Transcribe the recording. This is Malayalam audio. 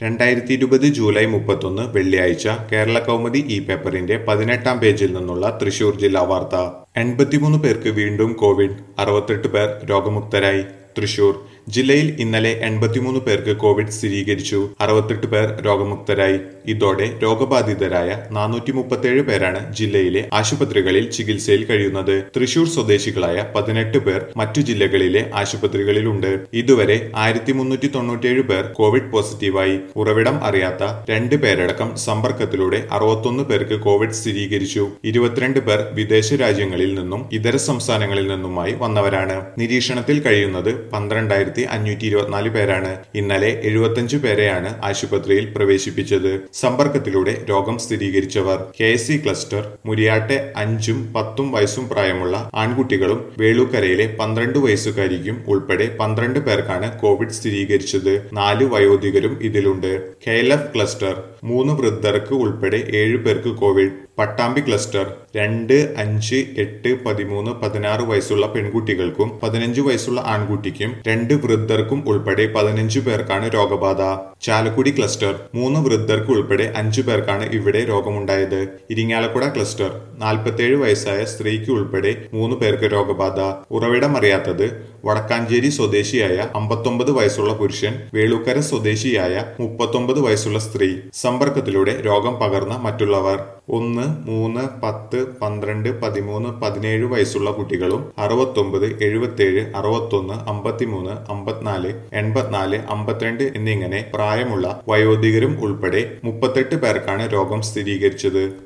രണ്ടായിരത്തി ഇരുപത് ജൂലൈ മുപ്പത്തൊന്ന് വെള്ളിയാഴ്ച കേരള കൗമുദി ഇ പേപ്പറിന്റെ പതിനെട്ടാം പേജിൽ നിന്നുള്ള തൃശൂർ ജില്ലാ വാർത്ത എൺപത്തിമൂന്ന് പേർക്ക് വീണ്ടും കോവിഡ് അറുപത്തെട്ട് പേർ രോഗമുക്തരായി തൃശൂർ ജില്ലയിൽ ഇന്നലെ എൺപത്തിമൂന്ന് പേർക്ക് കോവിഡ് സ്ഥിരീകരിച്ചു അറുപത്തെട്ട് പേർ രോഗമുക്തരായി ഇതോടെ രോഗബാധിതരായ നാനൂറ്റി മുപ്പത്തേഴ് പേരാണ് ജില്ലയിലെ ആശുപത്രികളിൽ ചികിത്സയിൽ കഴിയുന്നത് തൃശൂർ സ്വദേശികളായ പതിനെട്ട് പേർ മറ്റു ജില്ലകളിലെ ആശുപത്രികളിലുണ്ട് ഇതുവരെ ആയിരത്തി മുന്നൂറ്റി തൊണ്ണൂറ്റിയേഴ് പേർ കോവിഡ് പോസിറ്റീവായി ഉറവിടം അറിയാത്ത രണ്ട് പേരടക്കം സമ്പർക്കത്തിലൂടെ അറുപത്തൊന്ന് പേർക്ക് കോവിഡ് സ്ഥിരീകരിച്ചു ഇരുപത്തിരണ്ട് പേർ വിദേശ രാജ്യങ്ങളിൽ നിന്നും ഇതര സംസ്ഥാനങ്ങളിൽ നിന്നുമായി വന്നവരാണ് നിരീക്ഷണത്തിൽ കഴിയുന്നത് പന്ത്രണ്ടായിരത്തി അഞ്ഞൂറ്റി ഇരുപത്തിനാല് പേരാണ് ഇന്നലെ എഴുപത്തഞ്ചു പേരെയാണ് ആശുപത്രിയിൽ പ്രവേശിപ്പിച്ചത് സമ്പർക്കത്തിലൂടെ രോഗം സ്ഥിരീകരിച്ചവർ കെ എസ് സി ക്ലസ്റ്റർ മുരിയാട്ടെ അഞ്ചും പത്തും വയസ്സും പ്രായമുള്ള ആൺകുട്ടികളും വേളൂക്കരയിലെ പന്ത്രണ്ട് വയസ്സുകാരിക്കും ഉൾപ്പെടെ പന്ത്രണ്ട് പേർക്കാണ് കോവിഡ് സ്ഥിരീകരിച്ചത് നാല് വയോധികരും ഇതിലുണ്ട് കെ എൽ എഫ് ക്ലസ്റ്റർ മൂന്ന് വൃദ്ധർക്ക് ഉൾപ്പെടെ ഏഴ് പേർക്ക് കോവിഡ് പട്ടാമ്പി ക്ലസ്റ്റർ രണ്ട് അഞ്ച് എട്ട് പതിമൂന്ന് പതിനാറ് വയസ്സുള്ള പെൺകുട്ടികൾക്കും പതിനഞ്ച് വയസ്സുള്ള ആൺകുട്ടിക്കും രണ്ട് വൃദ്ധർക്കും ഉൾപ്പെടെ പതിനഞ്ച് പേർക്കാണ് രോഗബാധ ചാലക്കുടി ക്ലസ്റ്റർ മൂന്ന് വൃദ്ധർക്ക് ഉൾപ്പെടെ അഞ്ചു പേർക്കാണ് ഇവിടെ രോഗമുണ്ടായത് ഇരിങ്ങാലക്കുട ക്ലസ്റ്റർ നാൽപ്പത്തേഴ് വയസ്സായ സ്ത്രീക്ക് ഉൾപ്പെടെ മൂന്ന് പേർക്ക് രോഗബാധ ഉറവിടമറിയാത്തത് വടക്കാഞ്ചേരി സ്വദേശിയായ അമ്പത്തൊമ്പത് വയസ്സുള്ള പുരുഷൻ വേളൂക്കര സ്വദേശിയായ മുപ്പത്തൊമ്പത് വയസ്സുള്ള സ്ത്രീ സമ്പർക്കത്തിലൂടെ രോഗം പകർന്ന മറ്റുള്ളവർ ഒന്ന് മൂന്ന് പത്ത് പന്ത്രണ്ട് പതിമൂന്ന് പതിനേഴ് വയസ്സുള്ള കുട്ടികളും അറുപത്തൊമ്പത് എഴുപത്തേഴ് അറുപത്തൊന്ന് അമ്പത്തിമൂന്ന് അമ്പത്തിനാല് എൺപത്തിനാല് അമ്പത്തിരണ്ട് എന്നിങ്ങനെ പ്രായമുള്ള വയോധികരും ഉൾപ്പെടെ മുപ്പത്തെട്ട് പേർക്കാണ് രോഗം സ്ഥിരീകരിച്ചത്